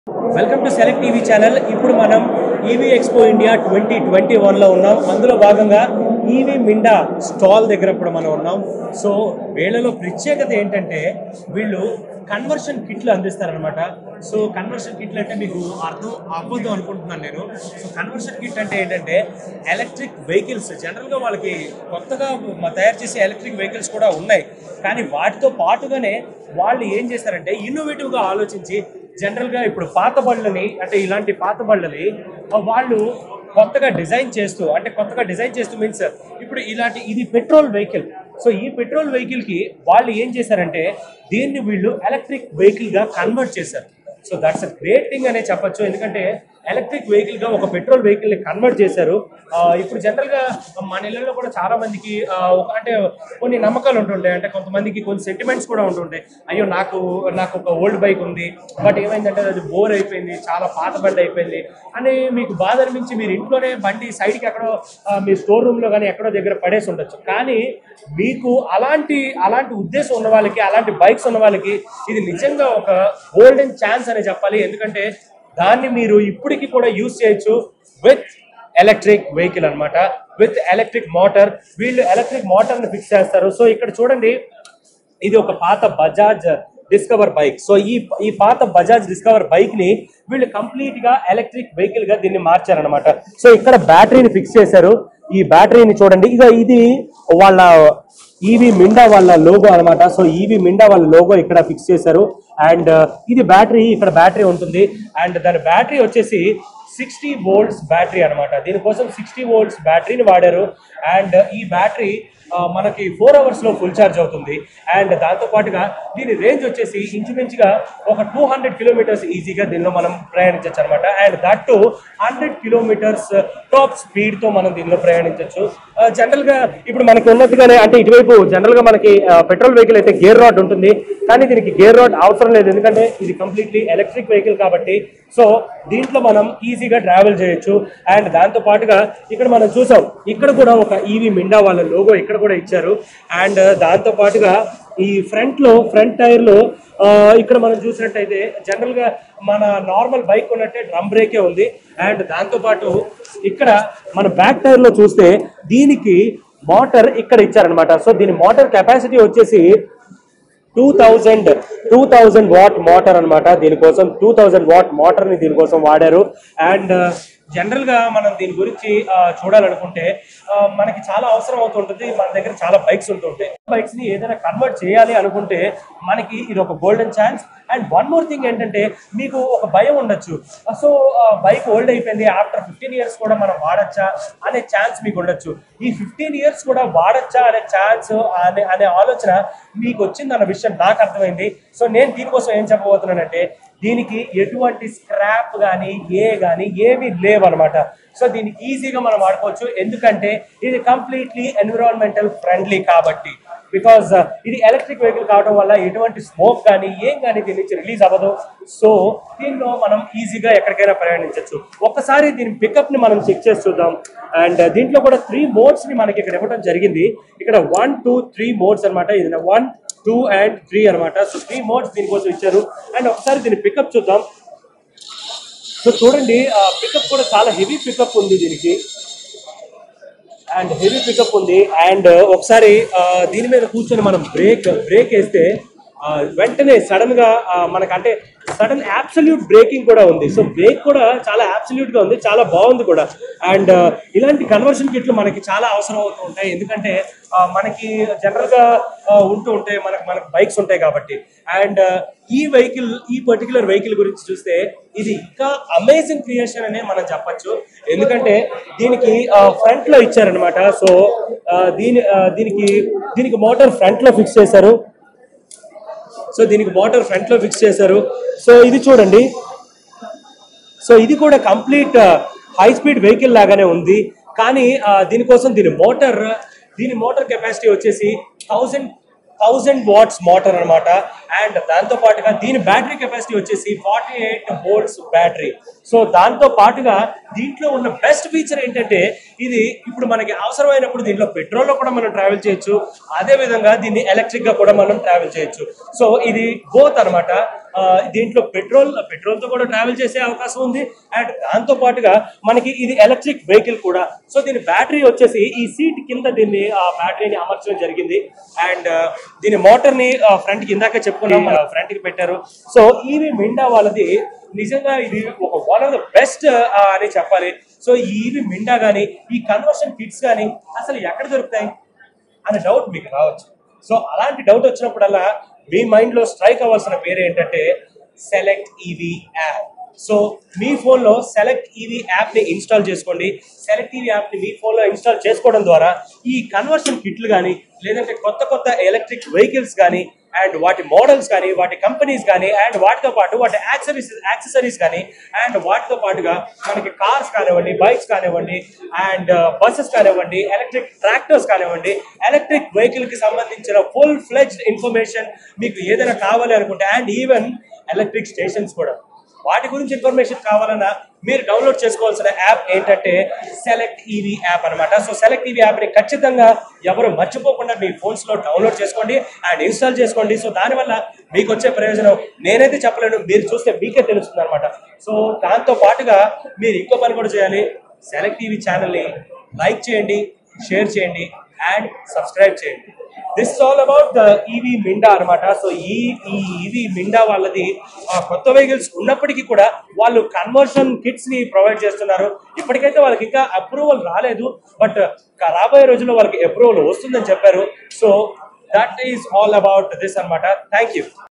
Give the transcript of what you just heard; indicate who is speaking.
Speaker 1: welcome to select TV channel ఇప్పుడు మనం EV expo India twenty twenty వన్లో ఉన్నాం అందులో భాగంగా ఈవీ మిండా స్టాల్ దగ్గర ఇప్పుడు మనం ఉన్నాం సో వీళ్ళలో ప్రత్యేకత ఏంటంటే వీళ్ళు కన్వర్షన్ కిట్లు అందిస్తారనమాట సో కన్వర్షన్ కిట్లు అంటే మీకు అర్థం అవ్వదు అనుకుంటున్నాను నేను సో కన్వర్షన్ కిట్ అంటే ఏంటంటే ఎలక్ట్రిక్ వెహికల్స్ జనరల్గా వాళ్ళకి కొత్తగా మ- తయారు చేసే ఎలక్ట్రిక్ వెహికల్స్ కూడా ఉన్నాయి కానీ వాటితో పాటుగానే వాళ్ళు ఏం చేస్తారంటే ఇన్నోవేటివ్గా ఆలోచించి జనరల్గా ఇప్పుడు పాత బళ్ళని అంటే ఇలాంటి పాత బళ్ళని ఆ, వాళ్ళు కొత్తగా డిజైన్ చేస్తూ అంటే కొత్తగా డిజైన్ చేస్తూ మీన్స్ ఇప్పుడు ఇలాంటి ఇది పెట్రోల్ వెహికల్ సో ఈ పెట్రోల్ వెహికల్కి వాళ్ళు ఏం చేశారంటే దీన్ని వీళ్ళు ఎలక్ట్రిక్ వెహికల్గా కన్వర్ట్ చేశారు so that's a great thing అనే చెప్పొచ్చు ఎందుకంటే ఎలక్ట్రిక్ వెహికల్ గా ఒక పెట్రోల్ వెహికల్ ని కన్వర్ట్ చేశారు ఆ, ఇప్పుడు జనరల్ గా మన ఇళ్ళలో కూడా చాలా మందికి ఆ, ఒక అంటే కొన్ని నమ్మకాలు ఉంటుంటాయి అంటే కొంతమందికి కొన్ని సెంటిమెంట్స్ కూడా ఉంటుంటాయి అయ్యో నాకు నాకు ఒక ఓల్డ్ బైక్ ఉంది బట్ ఏమైందంటే అది బోర్ అయిపోయింది చాలా పాత బండి అయిపోయింది అని మీకు బాధ అనిపించి మీరు ఇంట్లోనే బండి సైడ్కి ఎక్కడో ఆ, మీ స్టోర్ రూమ్ లో కానీ ఎక్కడో దగ్గర పడేసి ఉండొచ్చు కానీ మీకు అలాంటి అలాంటి ఉద్దేశం ఉన్న వాళ్ళకి అలాంటి బైక్స్ ఉన్న వాళ్ళకి ఇది నిజంగా ఒక గోల్డెన్ ఛాన్స్ అని చెప్పాలి ఎందుకంటే దాన్ని మీరు ఇప్పటికి కూడా యూజ్ చేయొచ్చు విత్ ఎలక్ట్రిక్ వెహికల్ అన్నమాట విత్ ఎలక్ట్రిక్ మోటార్ వీళ్ళు ఎలక్ట్రిక్ మోటార్ ని ఫిక్స్ చేస్తారు సో ఇక్కడ చూడండి ఇది ఒక పాత బజాజ్ డిస్కవర్ బైక్ సో ఈ ఈ పాత బజాజ్ డిస్కవర్ బైక్ ని వీళ్ళు కంప్లీట్ గా ఎలక్ట్రిక్ వెహికల్ గా దీన్ని మార్చారనమాట సో ఇక్కడ బ్యాటరీని ఫిక్స్ చేశారు ఈ బ్యాటరీని చూడండి ఇక ఇది వాళ్ళ ఈవీ మిండా వాళ్ళ లోగో అన్నమాట సో ఈవీ మిండా వాళ్ళ లోగో ఇక్కడ ఫిక్స్ చేశారు అండ్ ఇది బ్యాటరీ ఇక్కడ బ్యాటరీ ఉంటుంది అండ్ దాని బ్యాటరీ వచ్చేసి సిక్స్టీ వోల్ట్స్ బ్యాటరీ అన్నమాట దీనికోసం సిక్స్టీ వోల్ట్స్ బ్యాటరీని వాడారు అండ్ ఈ బ్యాటరీ ఆ, మనకి ఫోర్ అవర్స్ లో ఫుల్ ఛార్జ్ అవుతుంది అండ్ దాంతో పాటుగా దీని రేంజ్ వచ్చేసి ఇంచుమించుగా ఒక టూ హండ్రెడ్ కిలోమీటర్స్ ఈజీగా దీనిలో మనం ప్రయాణించవచ్చు అనమాట and that two hundred kilometres top speed తో మనం దీనిలో ప్రయాణించవచ్చు జనరల్ గా ఇప్పుడు మనకి ఉన్నట్టుగానే అంటే ఇటువైపు జనరల్ గా మనకి పెట్రోల్ వెహికల్ అయితే గేర్ రాడ్ ఉంటుంది కానీ దీనికి గేర్ రాడ్ అవసరం లేదు ఎందుకంటే ఇది కంప్లీట్లీ ఎలక్ట్రిక్ వెహికల్ కాబట్టి సో దీంట్లో మనం ఈజీగా ట్రావెల్ చేయొచ్చు అండ్ దాంతో పాటుగా ఇక్కడ మనం చూసాం ఇక్కడ కూడా ఒక ఈవీ మిండా వాళ్ళ లోగో ఇక్కడ కూడా ఇచ్చారు అండ్ దాంతో పాటుగా ఈ ఫ్రంట్ లో ఫ్రంట్ టైర్ లో ఆ, ఇక్కడ మనం చూసినట్టయితే జనరల్ గా మన నార్మల్ బైక్ ఉన్నట్టే డ్రమ్ బ్రేకే ఉంది అండ్ దాంతో పాటు ఇక్కడ మన బ్యాక్ టైర్ లో చూస్తే దీనికి మోటార్ ఇక్కడ ఇచ్చారనమాట సో దీని మోటార్ కెపాసిటీ వచ్చేసి two thousand two thousand watt motor అనమాట దీనికోసం టూ థౌజండ్ వాట్ మోటార్ ని దీనికోసం వాడారు అండ్ జనరల్ గా మనం దీని గురించి ఆ, చూడాలనుకుంటే ఆ, మనకి చాలా అవసరం అవుతుంటుంది మన దగ్గర చాలా బైక్స్ ఉంటుంటాయి బైక్స్ ని ఏదైనా కన్వర్ట్ చేయాలి అనుకుంటే మనకి ఇది ఒక golden chance and one more thing ఏంటంటే మీకు ఒక భయం ఉండొచ్చు సో బైక్ ఓల్డ్ అయిపోయింది ఆఫ్టర్ ఫిఫ్టీన్ ఇయర్స్ కూడా మనం వాడచ్చా అనే ఛాన్స్ మీకు ఉండొచ్చు ఈ ఫిఫ్టీన్ ఇయర్స్ కూడా వాడచ్చా అనే ఛాన్స్ అనే అనే ఆలోచన మీకు వచ్చింది అన్న విషయం నాకు అర్థమైంది సో నేను దీనికోసం ఏం చెప్పబోతున్నానంటే దీనికి ఎటువంటి స్క్రాప్ కానీ ఏ కానీ ఏమీ లేవన్నమాట సో దీన్ని ఈజీగా మనం వాడుకోవచ్చు ఎందుకంటే ఇది కంప్లీట్లీ ఎన్విరాన్మెంటల్ ఫ్రెండ్లీ కాబట్టి బికాజ్ ఇది ఎలక్ట్రిక్ వెహికల్ కావడం వల్ల ఎటువంటి స్మోక్ కానీ ఏం కానీ దీని నుంచి రిలీజ్ అవ్వదు సో దీనిలో మనం ఈజీగా ఎక్కడికైనా ప్రయాణించవచ్చు ఒక్కసారి దీని పికప్ ని మనం చెక్ చేసి చూద్దాం అండ్ దీంట్లో కూడా త్రీ మోడ్స్ ని మనకి ఇక్కడ ఇవ్వడం జరిగింది ఇక్కడ వన్ టూ త్రీ మోడ్స్ అన్నమాట ఇది వన్ టూ అండ్ త్రీ అన్నమాట సో త్రీ మోడ్స్ దీనికోసం ఇచ్చారు అండ్ ఒకసారి దీని పికప్ చూద్దాం సో చూడండి పికప్ కూడా చాలా హెవీ పికప్ ఉంది దీనికి అండ్ హెవీ పికప్ ఉంది అండ్ ఒకసారి ఆ, దీని మీద కూర్చొని మనం బ్రేక్ బ్రేక్ వేస్తే ఆ, వెంటనే సడన్ గా ఆ, మనకంటే సడన్ అబ్సల్యూట్ బ్రేకింగ్ కూడా ఉంది సో బ్రేక్ కూడా చాలా అబ్సల్యూట్ గా ఉంది చాలా బాగుంది కూడా అండ్ ఇలాంటి కన్వర్షన్ కిట్లు మనకి చాలా అవసరం అవుతూ ఉంటాయి ఎందుకంటే ఆ, మనకి జనరల్ గా ఆ, ఉంటూ ఉంటాయి మనకి మనకి బైక్స్ ఉంటాయి కాబట్టి అండ్ ఈ వెహికల్ ఈ పర్టికులర్ వెహికల్ గురించి చూస్తే ఇది ఇంకా అమేజింగ్ క్రియేషన్ అనే మనం చెప్పొచ్చు ఎందుకంటే దీనికి ఫ్రంట్ లో ఇచ్చారనమాట సో ఆ, దీని ఆ, దీనికి దీనికి మోటార్ ఫ్రంట్ లో ఫిక్స్ చేశారు సో దీనికి మోటార్ ఫ్రంట్ లో ఫిక్స్ చేశారు సో ఇది చూడండి సో ఇది కూడా కంప్లీట్ హై స్పీడ్ వెహికల్ లాగానే ఉంది కానీ ఆ, దీనికోసం దీని మోటార్ దీని మోటార్ కెపాసిటీ వచ్చేసి థౌజండ్ థౌజండ్ వాట్స్ మోటార్ అనమాట అండ్ దాంతో పాటుగా దీని బ్యాటరీ కెపాసిటీ వచ్చేసి forty eight volts battery so దాంతో పాటుగా దీంట్లో ఉన్న బెస్ట్ ఫీచర్ ఏంటంటే ఇది ఇప్పుడు మనకి అవసరమైనప్పుడు దీంట్లో పెట్రోల్ లో కూడా మనం ట్రావెల్ చేయొచ్చు అదే విధంగా దీన్ని ఎలక్ట్రిక్ గా కూడా మనం ట్రావెల్ చేయొచ్చు సో ఇది బోత్ అన్నమాట ఆ, దీంట్లో పెట్రోల్ పెట్రోల్ తో కూడా ట్రావెల్ చేసే అవకాశం ఉంది అండ్ దాంతో పాటుగా మనకి ఇది ఎలక్ట్రిక్ వెహికల్ కూడా సో దీని బ్యాటరీ వచ్చేసి ఈ సీట్ కింద దీన్ని ఆ బ్యాటరీని అమర్చడం జరిగింది అండ్ దీని మోటార్ ని ఫ్రంట్ కి ఇందాక చెప్పుకున్నాం ఫ్రంట్ కి పెట్టారు సో ఈవి మిండా వాళ్ళది నిజంగా ఇది ఒక వన్ ఆఫ్ ద బెస్ట్ అని చెప్పాలి సో ఈ ఈవి మిండా కానీ ఈ కన్వర్షన్ కిట్స్ కానీ అసలు ఎక్కడ దొరుకుతాయి అనే డౌట్ మీకు రావచ్చు సో అలాంటి డౌట్ వచ్చినప్పుడల్లా మీ మైండ్ లో స్ట్రైక్ అవ్వాల్సిన పేరు ఏంటంటే సెలెక్ట్ ఈవీ యాప్ సో మీ ఫోన్లో సెలెక్ట్ ఈవీ యాప్ ని ఇన్స్టాల్ చేసుకోండి సెలెక్ట్ ఈవీ యాప్ ని మీ ఫోన్లో ఇన్స్టాల్ చేసుకోవడం ద్వారా ఈ కన్వర్షన్ కిట్లు కానీ లేదంటే కొత్త కొత్త ఎలక్ట్రిక్ వెహికల్స్ కానీ అండ్ వాటి మోడల్స్ కానీ వాటి కంపెనీస్ కానీ అండ్ వాటితో పాటు వాటి యాక్సరీస్ యాక్సెసరీస్ కానీ అండ్ వాటితో పాటుగా మనకి కార్స్ కానివ్వండి బైక్స్ కానివ్వండి అండ్ బస్సెస్ కానివ్వండి ఎలక్ట్రిక్ ట్రాక్టర్స్ కానివ్వండి ఎలక్ట్రిక్ వెహికల్ కి సంబంధించిన ఫుల్ ఫ్లెజ్డ్ ఇన్ఫర్మేషన్ మీకు ఏదైనా కావాలి అనుకుంటే అండ్ ఈవెన్ ఎలక్ట్రిక్ స్టేషన్స్ కూడా వాటి గురించి ఇన్ఫర్మేషన్ కావాలన్నా మీరు డౌన్లోడ్ చేసుకోవాల్సిన యాప్ ఏంటంటే సెలెక్ట్ ఈవీ యాప్ అన్నమాట సో సెలెక్ట్ ఈవీ యాప్ని ఖచ్చితంగా ఎవరు మర్చిపోకుండా మీ ఫోన్స్ లో డౌన్లోడ్ చేసుకోండి అండ్ ఇన్స్టాల్ చేసుకోండి సో దానివల్ల మీకు వచ్చే ప్రయోజనం నేనైతే చెప్పలేను మీరు చూస్తే మీకే తెలుస్తుంది అనమాట సో దాంతో పాటుగా మీరు ఇంకో పని కూడా చేయాలి సెలెక్ట్ టీవీ ఛానల్ని లైక్ చేయండి షేర్ చేయండి అండ్ సబ్స్క్రైబ్ చేయండి this all about the EV Minda అనమాట సో ఈ ఈ ఈవీ మిండా వాళ్ళది ఆ, కొత్త వెహికల్స్ ఉన్నప్పటికీ కూడా వాళ్ళు కన్వర్షన్ కిట్స్ ని ప్రొవైడ్ చేస్తున్నారు ఇప్పటికైతే వాళ్ళకి ఇంకా అప్రూవల్ రాలేదు బట్ రాబోయే రోజుల్లో వాళ్ళకి అప్రూవల్ వస్తుందని చెప్పారు so that is all about this అన్నమాట థ్యాంక్ యూ